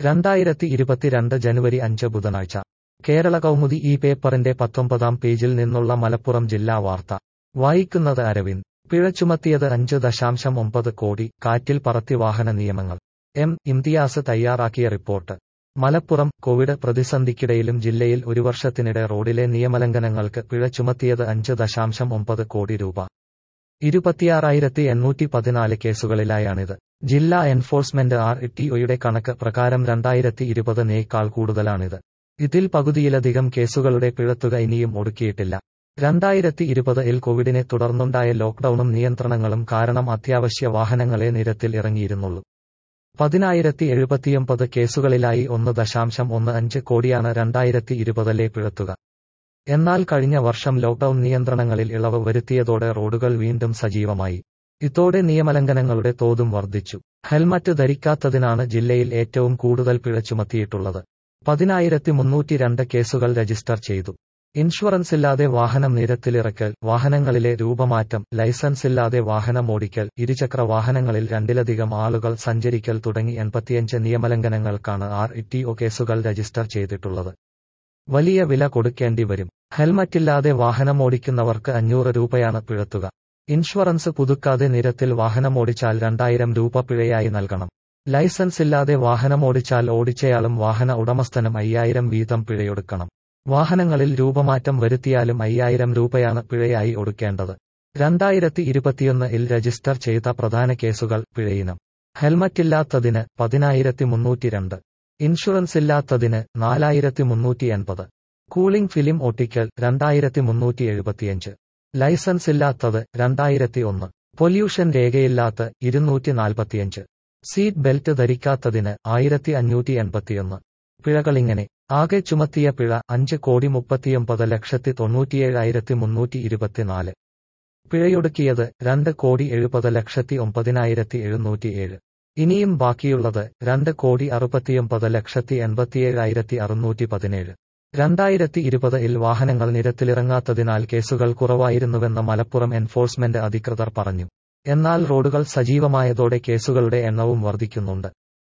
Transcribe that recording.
രണ്ടായിരത്തി ഇരുപത്തിരണ്ട് ജനുവരി അഞ്ച് ബുധനാഴ്ച കേരള കൗമുദി ഈ പേപ്പറിന്റെ പത്തൊമ്പതാം പേജിൽ നിന്നുള്ള മലപ്പുറം ജില്ലാ വാർത്ത വായിക്കുന്നത് അരവിന്ദ് പിഴ ചുമത്തിയത് അഞ്ച് ദശാംശം ഒമ്പത് കോടി കാറ്റിൽ പറത്തി വാഹന നിയമങ്ങൾ എം ഇംതിയാസ് തയ്യാറാക്കിയ റിപ്പോർട്ട് മലപ്പുറം കോവിഡ് പ്രതിസന്ധിക്കിടയിലും ജില്ലയിൽ ഒരു വർഷത്തിനിടെ റോഡിലെ നിയമലംഘനങ്ങൾക്ക് പിഴ ചുമത്തിയത് അഞ്ച് ദശാംശം ഒമ്പത് കോടി രൂപ ഇരുപത്തിയാറായിരത്തി എണ്ണൂറ്റി പതിനാല് കേസുകളിലായാണിത് ജില്ലാ എൻഫോഴ്സ്മെന്റ് ആർ ടിഒയുടെ കണക്ക് പ്രകാരം രണ്ടായിരത്തി ഇരുപതിനേക്കാൾ കൂടുതലാണിത് ഇതിൽ പകുതിയിലധികം കേസുകളുടെ പിഴത്തുക ഇനിയും ഒടുക്കിയിട്ടില്ല രണ്ടായിരത്തി ഇരുപതിൽ കോവിഡിനെ തുടർന്നുണ്ടായ ലോക്ഡൌണും നിയന്ത്രണങ്ങളും കാരണം അത്യാവശ്യ വാഹനങ്ങളെ നിരത്തിൽ ഇറങ്ങിയിരുന്നുള്ളൂ പതിനായിരത്തി എഴുപത്തിയൊമ്പത് കേസുകളിലായി ഒന്ന് ദശാംശം ഒന്ന് അഞ്ച് കോടിയാണ് രണ്ടായിരത്തി ഇരുപതിലെ പിഴത്തുക എന്നാൽ കഴിഞ്ഞ വർഷം ലോക്ഡൌൺ നിയന്ത്രണങ്ങളിൽ ഇളവ് വരുത്തിയതോടെ റോഡുകൾ വീണ്ടും സജീവമായി ഇതോടെ നിയമലംഘനങ്ങളുടെ തോതും വർദ്ധിച്ചു ഹെൽമറ്റ് ധരിക്കാത്തതിനാണ് ജില്ലയിൽ ഏറ്റവും കൂടുതൽ പിഴ ചുമത്തിയിട്ടുള്ളത് പതിനായിരത്തി മുന്നൂറ്റി രണ്ട് കേസുകൾ രജിസ്റ്റർ ചെയ്തു ഇൻഷുറൻസ് ഇല്ലാതെ വാഹനം നിരത്തിലിറക്കൽ വാഹനങ്ങളിലെ രൂപമാറ്റം ലൈസൻസ് ഇല്ലാതെ വാഹനമോടിക്കൽ ഇരുചക്ര വാഹനങ്ങളിൽ രണ്ടിലധികം ആളുകൾ സഞ്ചരിക്കൽ തുടങ്ങി എൺപത്തിയഞ്ച് നിയമലംഘനങ്ങൾക്കാണ് ആർ ഇടിഒ കേസുകൾ രജിസ്റ്റർ ചെയ്തിട്ടുള്ളത് വലിയ വില കൊടുക്കേണ്ടി വരും ഹെൽമറ്റില്ലാതെ വാഹനമോടിക്കുന്നവർക്ക് അഞ്ഞൂറ് രൂപയാണ് പിഴത്തുക ഇൻഷുറൻസ് പുതുക്കാതെ നിരത്തിൽ വാഹനമോടിച്ചാൽ രണ്ടായിരം രൂപ പിഴയായി നൽകണം ലൈസൻസ് ഇല്ലാതെ വാഹനമോടിച്ചാൽ ഓടിച്ചയാളും വാഹന ഉടമസ്ഥനും അയ്യായിരം വീതം പിഴയൊടുക്കണം വാഹനങ്ങളിൽ രൂപമാറ്റം വരുത്തിയാലും അയ്യായിരം രൂപയാണ് പിഴയായി ഒടുക്കേണ്ടത് രണ്ടായിരത്തി ഇരുപത്തിയൊന്ന് ഇൽ രജിസ്റ്റർ ചെയ്ത പ്രധാന കേസുകൾ പിഴയിനം ഹെൽമറ്റില്ലാത്തതിന് പതിനായിരത്തി മുന്നൂറ്റി രണ്ട് ഇൻഷുറൻസ് ഇല്ലാത്തതിന് നാലായിരത്തി മുന്നൂറ്റി എൺപത് കൂളിംഗ് ഫിലിം ഒട്ടിക്കൽ രണ്ടായിരത്തി മുന്നൂറ്റി എഴുപത്തിയഞ്ച് ലൈസൻസ് ഇല്ലാത്തത് രണ്ടായിരത്തി ഒന്ന് പൊല്യൂഷൻ രേഖയില്ലാത്ത ഇരുന്നൂറ്റി നാൽപ്പത്തിയഞ്ച് സീറ്റ് ബെൽറ്റ് ധരിക്കാത്തതിന് ആയിരത്തി അഞ്ഞൂറ്റി എൺപത്തിയൊന്ന് പിഴകളിങ്ങനെ ആകെ ചുമത്തിയ പിഴ അഞ്ച് കോടി മുപ്പത്തിയൊമ്പത് ലക്ഷത്തി തൊണ്ണൂറ്റിയേഴായിരത്തി മുന്നൂറ്റി ഇരുപത്തിനാല് പിഴയൊടുക്കിയത് രണ്ട് കോടി എഴുപത് ലക്ഷത്തി ഒമ്പതിനായിരത്തി എഴുന്നൂറ്റിയേഴ് ഇനിയും ബാക്കിയുള്ളത് രണ്ട് കോടി അറുപത്തിയൊമ്പത് ലക്ഷത്തി എൺപത്തിയേഴായിരത്തി അറുന്നൂറ്റി പതിനേഴ് രണ്ടായിരത്തി ഇരുപത് ഇൽ വാഹനങ്ങൾ നിരത്തിലിറങ്ങാത്തതിനാൽ കേസുകൾ കുറവായിരുന്നുവെന്ന് മലപ്പുറം എൻഫോഴ്സ്മെന്റ് അധികൃതർ പറഞ്ഞു എന്നാൽ റോഡുകൾ സജീവമായതോടെ കേസുകളുടെ എണ്ണവും വർദ്ധിക്കുന്നുണ്ട്